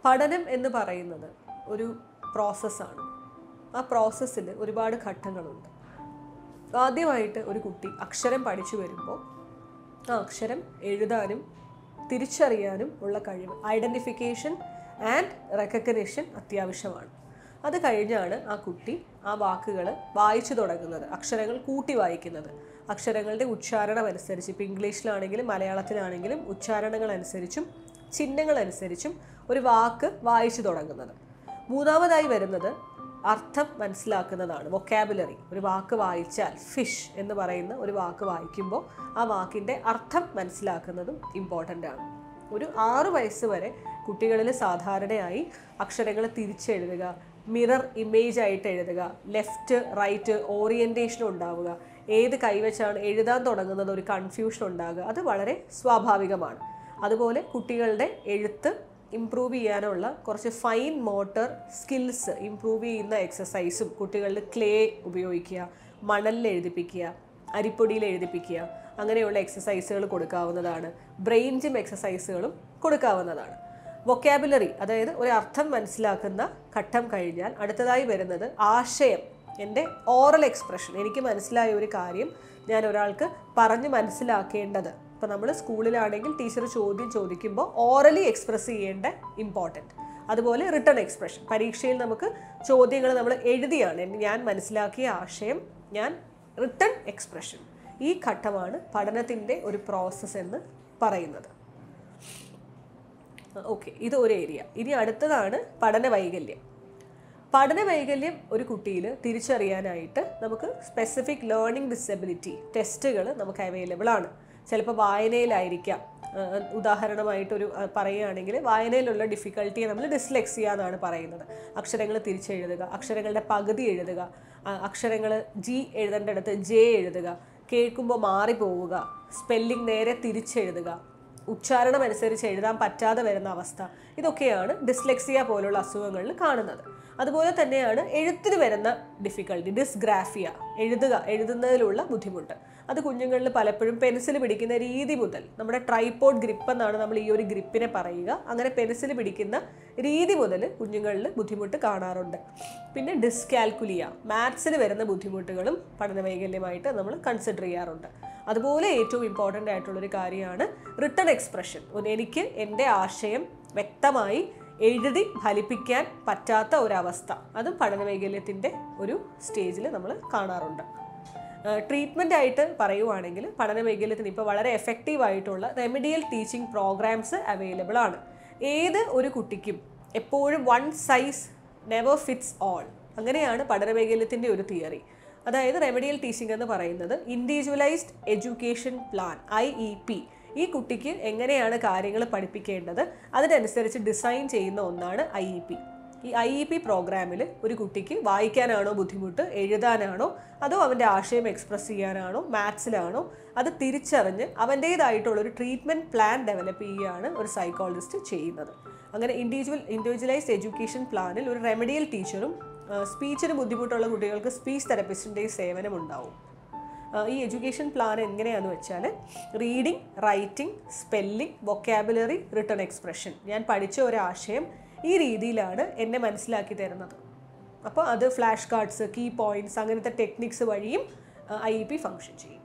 പഠനം എന്ന് പറയുന്നത് ഒരു പ്രോസസ്സാണ് ആ പ്രോസസ്സിൽ ഒരുപാട് ഘട്ടങ്ങളുണ്ട് ആദ്യമായിട്ട് ഒരു കുട്ടി അക്ഷരം പഠിച്ചു വരുമ്പോൾ ആ അക്ഷരം എഴുതാനും തിരിച്ചറിയാനും ഉള്ള കഴിവ് ഐഡൻറ്റിഫിക്കേഷൻ ആൻഡ് റെക്കഗ്നിഷൻ അത്യാവശ്യമാണ് അത് കഴിഞ്ഞാണ് ആ കുട്ടി ആ വാക്കുകൾ വായിച്ചു തുടങ്ങുന്നത് അക്ഷരങ്ങൾ കൂട്ടി വായിക്കുന്നത് അക്ഷരങ്ങളുടെ ഉച്ചാരണം അനുസരിച്ച് ഇപ്പോൾ ഇംഗ്ലീഷിലാണെങ്കിലും മലയാളത്തിലാണെങ്കിലും ഉച്ചാരണങ്ങൾ അനുസരിച്ചും ചിഹ്നങ്ങൾ അനുസരിച്ചും ഒരു വാക്ക് വായിച്ചു തുടങ്ങുന്നത് മൂന്നാമതായി വരുന്നത് അർത്ഥം മനസ്സിലാക്കുന്നതാണ് വൊക്കാബുലറി ഒരു വാക്ക് വായിച്ചാൽ ഫിഷ് എന്ന് പറയുന്ന ഒരു വാക്ക് വായിക്കുമ്പോൾ ആ വാക്കിൻ്റെ അർത്ഥം മനസ്സിലാക്കുന്നതും ഇമ്പോർട്ടൻ്റ് ആണ് ഒരു ആറ് വയസ്സ് വരെ കുട്ടികളിൽ സാധാരണയായി അക്ഷരങ്ങൾ തിരിച്ചെഴുതുക മിറർ ഇമേജ് ആയിട്ട് എഴുതുക ലെഫ്റ്റ് റൈറ്റ് ഓറിയൻറ്റേഷൻ ഉണ്ടാവുക ഏത് കൈവച്ചാണ് എഴുതാൻ തുടങ്ങുന്നത് ഒരു കൺഫ്യൂഷൻ ഉണ്ടാകുക അത് വളരെ സ്വാഭാവികമാണ് അതുപോലെ കുട്ടികളുടെ എഴുത്ത് ഇമ്പ്രൂവ് ചെയ്യാനുള്ള കുറച്ച് ഫൈൻ മോട്ടർ സ്കിൽസ് ഇമ്പ്രൂവ് ചെയ്യുന്ന എക്സസൈസും കുട്ടികളിൽ ക്ലേ ഉപയോഗിക്കുക മണലിൽ എഴുതിപ്പിക്കുക അരിപ്പൊടിയിൽ എഴുതിപ്പിക്കുക അങ്ങനെയുള്ള എക്സസൈസുകൾ കൊടുക്കാവുന്നതാണ് ബ്രെയിൻ ജിം എക്സസൈസുകളും കൊടുക്കാവുന്നതാണ് വൊക്കാബുലറി അതായത് ഒരു അർത്ഥം മനസ്സിലാക്കുന്ന ഘട്ടം കഴിഞ്ഞാൽ അടുത്തതായി വരുന്നത് ആശയം എൻ്റെ ഓറൽ എക്സ്പ്രഷൻ എനിക്ക് മനസ്സിലായ ഒരു കാര്യം ഞാൻ ഒരാൾക്ക് പറഞ്ഞ് മനസ്സിലാക്കേണ്ടത് ഇപ്പം നമ്മൾ സ്കൂളിലാണെങ്കിൽ ടീച്ചർ ചോദ്യം ചോദിക്കുമ്പോൾ ഓറലി എക്സ്പ്രസ് ചെയ്യേണ്ട ഇമ്പോർട്ടൻറ്റ് അതുപോലെ റിട്ടേൺ എക്സ്പ്രഷൻ പരീക്ഷയിൽ നമുക്ക് ചോദ്യങ്ങൾ നമ്മൾ എഴുതിയാണ് എൻ- ഞാൻ മനസ്സിലാക്കിയ ആശയം ഞാൻ റിട്ടേൺ എക്സ്പ്രഷൻ ഈ ഘട്ടമാണ് പഠനത്തിൻ്റെ ഒരു പ്രോസസ്സ് എന്ന് പറയുന്നത് ഓക്കെ ഇത് ഒരു ഏരിയ ഇനി അടുത്തതാണ് പഠന വൈകല്യം പഠന വൈകല്യം ഒരു കുട്ടിയിൽ തിരിച്ചറിയാനായിട്ട് നമുക്ക് സ്പെസിഫിക് ലേണിംഗ് ഡിസബിലിറ്റി ടെസ്റ്റുകൾ നമുക്ക് അവൈലബിൾ ആണ് ചിലപ്പോൾ വായനയിലായിരിക്കാം ആ, ഉദാഹരണമായിട്ടൊരു ആ, പറയുകയാണെങ്കിൽ വായനയിലുള്ള ഡിഫിക്കൽട്ടിയെ നമ്മൾ ഡിസ്ലെക്സിയ എന്നാണ് പറയുന്നത് അക്ഷരങ്ങൾ തിരിച്ചെഴുതുക അക്ഷരങ്ങളുടെ പകുതി എഴുതുക അക്ഷരങ്ങൾ ജി എഴുതേണ്ടടുത്ത് ജെ എഴുതുക കേൾക്കുമ്പോൾ മാറിപ്പോവുക സ്പെല്ലിംഗ് നേരെ തിരിച്ചെഴുതുക ഉച്ചാരണം അനുസരിച്ച് എഴുതാൻ പറ്റാതെ വരുന്ന അവസ്ഥ ഇതൊക്കെയാണ് ഡിസ്ലെക്സിയ പോലുള്ള അസുഖങ്ങളിൽ കാണുന്നത് അതുപോലെ തന്നെയാണ് എഴുത്തിന് വരുന്ന ഡിഫിക്കൽട്ടി ഡിസ്ഗ്രാഫിയ എഴുതുക എഴുതുന്നതിലുള്ള ബുദ്ധിമുട്ട് അത് കുഞ്ഞുങ്ങളിൽ പലപ്പോഴും പെൻസിൽ പിടിക്കുന്ന രീതി മുതൽ നമ്മുടെ ട്രൈപോഡ് ഗ്രിപ്പ് എന്നാണ് നമ്മൾ ഈ ഒരു ഗ്രിപ്പിനെ പറയുക അങ്ങനെ പെൻസിൽ പിടിക്കുന്ന രീതി മുതൽ കുഞ്ഞുങ്ങളിൽ ബുദ്ധിമുട്ട് കാണാറുണ്ട് പിന്നെ ഡിസ്കാൽക്കുലിയ മാത്സിൽ വരുന്ന ബുദ്ധിമുട്ടുകളും പഠന വൈകല്യമായിട്ട് നമ്മൾ കൺസിഡർ ചെയ്യാറുണ്ട് അതുപോലെ ഏറ്റവും ഇമ്പോർട്ടൻ്റ് ആയിട്ടുള്ളൊരു കാര്യമാണ് റിട്ടേൺ എക്സ്പ്രഷൻ എനിക്ക് എൻ്റെ ആശയം വ്യക്തമായി എഴുതി ഫലിപ്പിക്കാൻ പറ്റാത്ത ഒരവസ്ഥ അതും പഠന വൈകല്യത്തിൻ്റെ ഒരു സ്റ്റേജിൽ നമ്മൾ കാണാറുണ്ട് ട്രീറ്റ്മെൻ്റ് ആയിട്ട് പറയുവാണെങ്കിൽ പഠന വൈകല്യത്തിന് ഇപ്പോൾ വളരെ എഫക്റ്റീവ് ആയിട്ടുള്ള റെമഡിയൽ ടീച്ചിങ് പ്രോഗ്രാംസ് അവൈലബിൾ ആണ് ഏത് ഒരു കുട്ടിക്കും എപ്പോഴും one size never fits all അങ്ങനെയാണ് പഠന വൈകല്യത്തിൻ്റെ ഒരു തിയറി അതായത് റെമഡിയൽ ടീച്ചിങ് എന്ന് പറയുന്നത് individualized education plan I E P ഈ കുട്ടിക്ക് എങ്ങനെയാണ് കാര്യങ്ങൾ പഠിപ്പിക്കേണ്ടത് അതിനനുസരിച്ച് ഡിസൈൻ ചെയ്യുന്ന ഒന്നാണ് ഐ ഇ പി ഈ ഐ ഇ പി പ്രോഗ്രാമിൽ ഒരു കുട്ടിക്ക് വായിക്കാനാണോ ബുദ്ധിമുട്ട് എഴുതാനാണോ അതോ അവൻ്റെ ആശയം എക്സ്പ്രസ് ചെയ്യാനാണോ മാത്സിലാണോ അത് തിരിച്ചറിഞ്ഞ് അവൻ്റേതായിട്ടുള്ളൊരു ട്രീറ്റ്മെൻറ്റ് പ്ലാൻ ഡെവലപ്പ് ചെയ്യുകയാണ് ഒരു സൈക്കോളജിസ്റ്റ് ചെയ്യുന്നത് അങ്ങനെ ഇൻഡിവിജ്വൽ ഇൻഡിവിജ്വലൈസ്ഡ് എഡ്യൂക്കേഷൻ പ്ലാനിൽ ഒരു റെമഡിയൽ ടീച്ചറും സ്പീച്ചിന് ബുദ്ധിമുട്ടുള്ള കുട്ടികൾക്ക് സ്പീച്ച് തെറപ്പിസ്റ്റിൻ്റെയും സേവനം ഉണ്ടാവും ആ, ഈ എഡ്യൂക്കേഷൻ പ്ലാൻ എങ്ങനെയാണെന്ന് വെച്ചാൽ reading writing spelling vocabulary written expression ഞാൻ പഠിച്ച ഒരാശയം ഈ രീതിയിലാണ് എന്നെ മനസ്സിലാക്കി തരുന്നത് അപ്പോൾ അത് ഫ്ലാഷ് കാർഡ്സ് കീ പോയിൻറ്റ്സ് അങ്ങനത്തെ ടെക്നിക്സ് വഴിയും ഐ ഇ പി ഫങ്ഷൻ ചെയ്യും